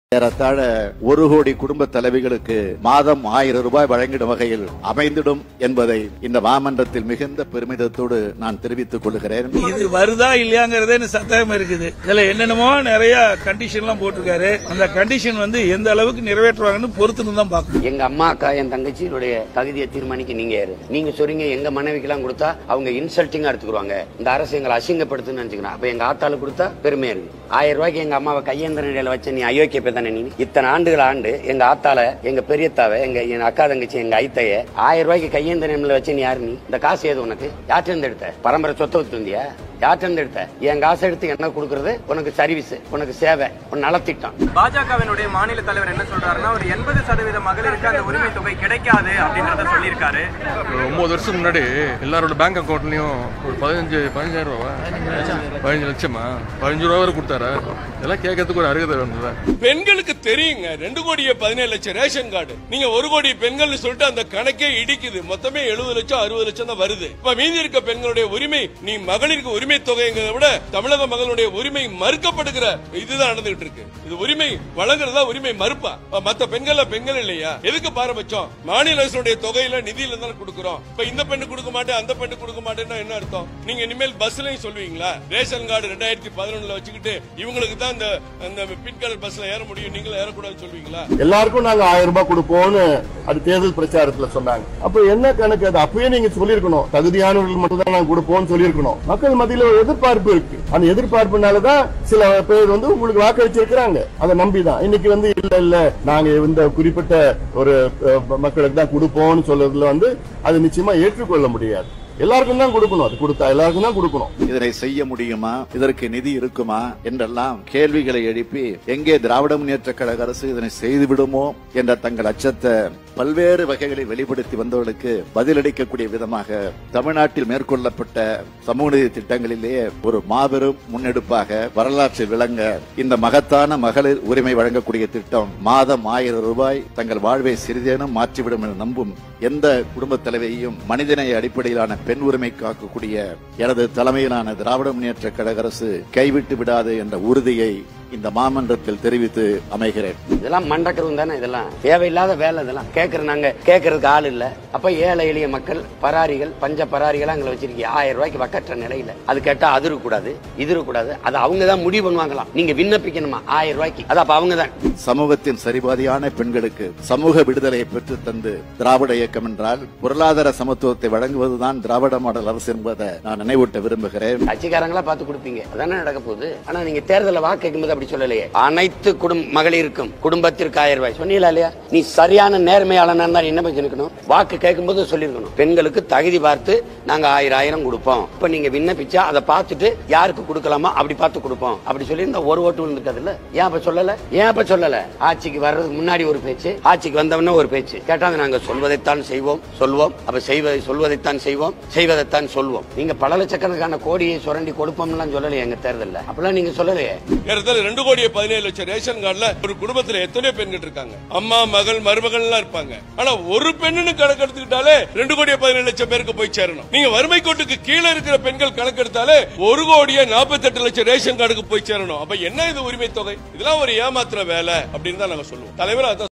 ஏறத்தாழ ஒரு கோடி குடும்ப தலைவிகளுக்கு மாதம் ஆயிரம் ரூபாய் வழங்கிடும் வகையில் அமைந்திடும் என்பதை இந்த மாமன்றத்தில் மிகுந்த பெருமிதத்தோடு நான் தெரிவித்துக் கொள்கிறேன் இது வருதா இல்லையாங்கிறதே எனக்கு சந்தேகம் இருக்குது இதுல என்னென்னமோ நிறைய கண்டிஷன் எல்லாம் போட்டிருக்காரு அந்த கண்டிஷன் வந்து எந்த அளவுக்கு நிறைவேற்றுவாங்கன்னு பொறுத்துன்னு தான் பார்க்கணும் எங்க அம்மா அக்கா என் தங்கச்சியினுடைய தகுதியை தீர்மானிக்க நீங்க யாரு நீங்க சொல்றீங்க எங்க மனைவிக்கெல்லாம் கொடுத்தா அவங்க இன்சல்ட்டிங்கா எடுத்துக்குவாங்க இந்த அரசு எங்களை அசிங்கப்படுத்துன்னு நினைச்சுக்கிறேன் அப்ப எங்க ஆத்தாளு கொடுத்தா பெருமையா இருக்கு ஆயிரம் ரூபாய்க்கு எங்க அம்மாவை கையேந்திர நிலையில வச்ச நீ அயோக்கிய பேர் தானே நீ இத்தனை ஆண்டுகள் ஆண்டு எங்க ஆத்தால எங்க பெரியத்தாவை எங்க என் அக்கா தங்கச்சி எங்க ஐத்தைய ஆயிரம் ரூபாய்க்கு கையேந்திர நிலையில வச்ச நீ யாரு நீ இந்த காசு ஏது உனக்கு யார்கிட்ட இருந்து எடுத்த பரம்பரை சொத்தை வச்சு வந்தியா யார்கிட்ட இருந்து எடுத்த என் காசு எடுத்து என்ன கொடுக்கறது உனக்கு சர்வீஸ் உனக்கு சேவை உன் நலத்திட்டம் பாஜகவினுடைய மாநில தலைவர் என்ன சொல்றாருன்னா ஒரு எண்பது சதவீத மகளிருக்கு அந்த உரிமை தொகை கிடைக்காது அப்படின்றத சொல்லியிருக்காரு ஒரு ஒன்பது வருஷம் முன்னாடி எல்லாரோட பேங்க் அக்கௌண்ட்லயும் ஒரு பதினஞ்சு பதினஞ்சாயிரம் ரூபாவா பதினஞ்சு லட்சமா பதினஞ்சு ரூபா வரை கொடுத்தாரா இதெல்லாம் கேட்கறதுக்கு ஒரு அருகதை வேணும்ல பெண்களுக்கு தெரியுங்க ரெண்டு கோடியே பதினேழு லட்சம் ரேஷன் கார்டு நீங்க ஒரு கோடி பெண்கள் சொல்லிட்டு அந்த கணக்கே இடிக்குது மொத்தமே எழுபது லட்சம் அறுபது லட்சம் தான் வருது இப்ப மீதி இருக்க பெண்களுடைய உரிமை நீ மகளிருக்கு உரிமை தொகைங்கிறத விட தமிழக மகளுடைய உரிமை மறுக்கப்படுகிற இதுதான் நடந்துகிட்டு இருக்கு இது உரிமை வழங்குறதா உரிமை மறுப்பா அப்ப மத்த பெண்கள்ல பெண்கள் இல்லையா எதுக்கு பாரபட்சம் மாநில அரசுடைய தொகையில நிதியில இருந்தாலும் கொடுக்கிறோம் இப்ப இந்த பெண்ணு கொடுக்க மாட்டேன் அந்த பெண்ணு கொடுக்க மாட்டேன்னா என்ன அர்த்தம் நீங்க இனிமேல் பஸ்லயும் சொல்லுவீங்களா ரேஷன் கார்டு ரெண்டாயிரத்தி பதினொன்னுல வச்சுக்கிட்டு இவங்களுக்கு தான் இந்த அந்த பின் கலர் பஸ்ல ஏற முடியும் நீங்களும் ஏறக்கூடாதுன்னு சொல்லுவீங்களா எல்லாருக்கும் நாங்க ஆயிரம் ரூபாய் கொடுப்போம்னு அது தேர்தல் பிரச்சாரத்துல சொன்னாங்க அப்ப என்ன கணக்கு அது அப்பயே நீங்க சொல்லியிருக்கணும் தகுதியானவர்கள் மட்டும் தான் நாங்க கொடுப்போம்னு சொல்லியிருக்கணும் மக்கள் மத்தியில ஒரு எதிர்பார்ப்பு இருக்கு அந்த எதிர்பார்ப்புனாலதான் சில பேர் வந்து உங்களுக்கு வாக்களிச்சிருக்கிறாங்க அதை நம்பிதான் இன்னைக்கு வந்து இல்ல இல்ல நாங்க இந்த குறிப்பிட்ட ஒரு அஹ், மக்களுக்கு தான் கொடுப்போம்னு சொல்றதுல வந்து அது நிச்சயமா ஏற்றுக்கொள்ள முடியாது எல்லாருக்கும் தான் கொடுக்கணும் அது கொடுத்தா எல்லாருக்கும் தான் கொடுக்கணும் இதனை செய்ய முடியுமா இதற்கு நிதி இருக்குமா என்றெல்லாம் கேள்விகளை எழுப்பி எங்கே திராவிட முன்னேற்ற கழக அரசு இதனை செய்துவிடுமோ என்ற தங்கள் அச்சத்தை பல்வேறு வகைகளில் வெளிப்படுத்தி வந்தவர்களுக்கு பதிலளிக்கக்கூடிய விதமாக தமிழ்நாட்டில் மேற்கொள்ளப்பட்ட சமூக நீதி திட்டங்களிலேயே ஒரு மாபெரும் முன்னெடுப்பாக வரலாற்றில் விளங்க இந்த மகத்தான மகளிர் உரிமை வழங்கக்கூடிய திட்டம் மாதம் ஆயிரம் ரூபாய் தங்கள் வாழ்வை சிறிதேனும் மாற்றிவிடும் என நம்பும் எந்த குடும்பத் தலைவியையும் மனிதநேய அடிப்படையிலான பெண் உரிமை காக்கக்கூடிய எனது தலைமையிலான திராவிட முன்னேற்ற கழக அரசு கைவிட்டு விடாது என்ற உறுதியை இந்த மாமன்றத்தில் தெரிவித்து அமைகிறேன் இதெல்லாம் மண்டக்கரும் தானே இதெல்லாம் தேவையில்லாத வேலை இதெல்லாம் கேட்கற நாங்க கேட்கறதுக்கு ஆள் இல்ல அப்ப ஏழை எளிய மக்கள் பராரிகள் பஞ்ச பராரிகளா எங்களை வச்சிருக்கீங்க ஆயிரம் ரூபாய்க்கு வக்கற்ற நிலையில அது கேட்டா அது இருக்கக்கூடாது இது இருக்கக்கூடாது அது அவங்க தான் முடிவு பண்ணுவாங்களாம் நீங்க விண்ணப்பிக்கணுமா ஆயிரம் ரூபாய்க்கு அது அப்ப அவங்க தான் சமூகத்தின் சரிபாதியான பெண்களுக்கு சமூக விடுதலையை பெற்று தந்து திராவிட இயக்கம் என்றால் பொருளாதார சமத்துவத்தை வழங்குவதுதான் திராவிட மாடல் அரசு என்பதை நான் நினைவூட்ட விரும்புகிறேன் கட்சிக்காரங்களா பார்த்து கொடுப்பீங்க அதானே நடக்க போகுது ஆனா நீங்க தேர்தலில் வாக்கு கேட்கும்போது அப்படி சொல்லலையே அனைத்து குடும்ப மகளிருக்கும் குடும்பத்திற்கு ஆயிரம் ரூபாய் சொன்னீங்களா இல்லையா நீ சரியான நேர்மையாளனா இருந்தா நீ என்ன பேசி நிக்கணும் வாக்கு கேட்கும்போது சொல்லிருக்கணும் பெண்களுக்கு தகுதி பார்த்து நாங்க ஆயிரம் ஆயிரம் கொடுப்போம் இப்ப நீங்க விண்ணப்பிச்சா அதை பார்த்துட்டு யாருக்கு கொடுக்கலாமோ அப்படி பார்த்து கொடுப்போம் அப்படி சொல்லியிருந்தா ஒரு ஓட்டு விழுந்துருக்காது இல்ல ஏன் அப்ப சொல்லல ஏன் அப்ப சொல்லல ஆட்சிக்கு வர்றதுக்கு முன்னாடி ஒரு பேச்சு ஆட்சிக்கு வந்தவன ஒரு பேச்சு கேட்டா நாங்க சொல்வதைத்தான் செய்வோம் சொல்வோம் அப்ப செய்வதை சொல்வதைத்தான் செய்வோம் செய்வதைத்தான் சொல்வோம் நீங்க பல லட்சக்கணக்கான கோடியை சுரண்டி கொடுப்போம்லாம் சொல்லலையே எங்க தேர்தல்ல அப்பெல்லாம் நீங்க சொல்லலையே ஏறத்தாழ ரெண்டு கோடியே பதினேழு லட்சம் ரேஷன் கார்டுல ஒரு குடும்பத்துல எத்தனையோ பெண்கள் இருக்காங்க அம்மா மகள் மருமகள் எல்லாம் இருப்பாங்க ஆனா ஒரு பெண்ணுன்னு கணக்கு எடுத்துக்கிட்டாலே ரெண்டு கோடியே பதினேழு லட்சம் பேருக்கு போய் சேரணும் நீங்க வறுமை கோட்டுக்கு கீழே இருக்கிற பெண்கள் கணக்கு எடுத்தாலே ஒரு கோடியே நாற்பத்தி எட்டு லட்சம் ரேஷன் கார்டுக்கு போய் சேரணும் அப்ப என்ன இது உரிமை தொகை இதெல்லாம் ஒரு ஏமாத்துற வேலை அப்படின்னு தான் நாங்க சொல்லுவோம் தலைவர் அதான்